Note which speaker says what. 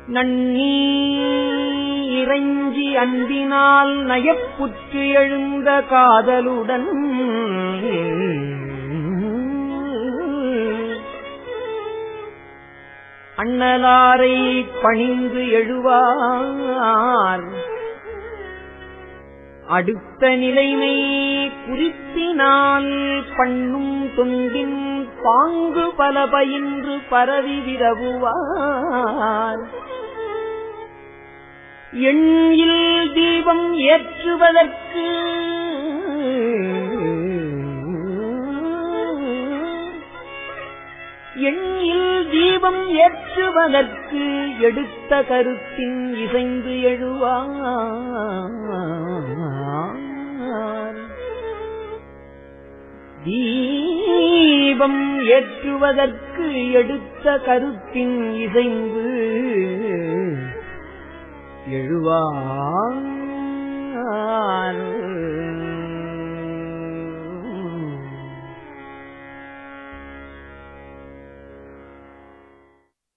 Speaker 1: நன்னீ இறைஞ்சி அன்பினால் நயப்புற்று எழுந்த காதலுடன் அண்ணலாரை பணிந்து எழுவார் அடுத்த நிலைமை குறித்தினால் பண்ணும் தொண்டின் பாங்கு பல பயின்று பரவி விரவுவார் எண்ணில் தீபம் ஏற்றுவதற்கு எண்ணில் தீபம் ஏற்றுவதற்கு எடுத்த கருத்தின் இசைந்து எழுவார் தீபம் ஏற்றுவதற்கு எடுத்த கருத்தின் இசைந்து எழுவார்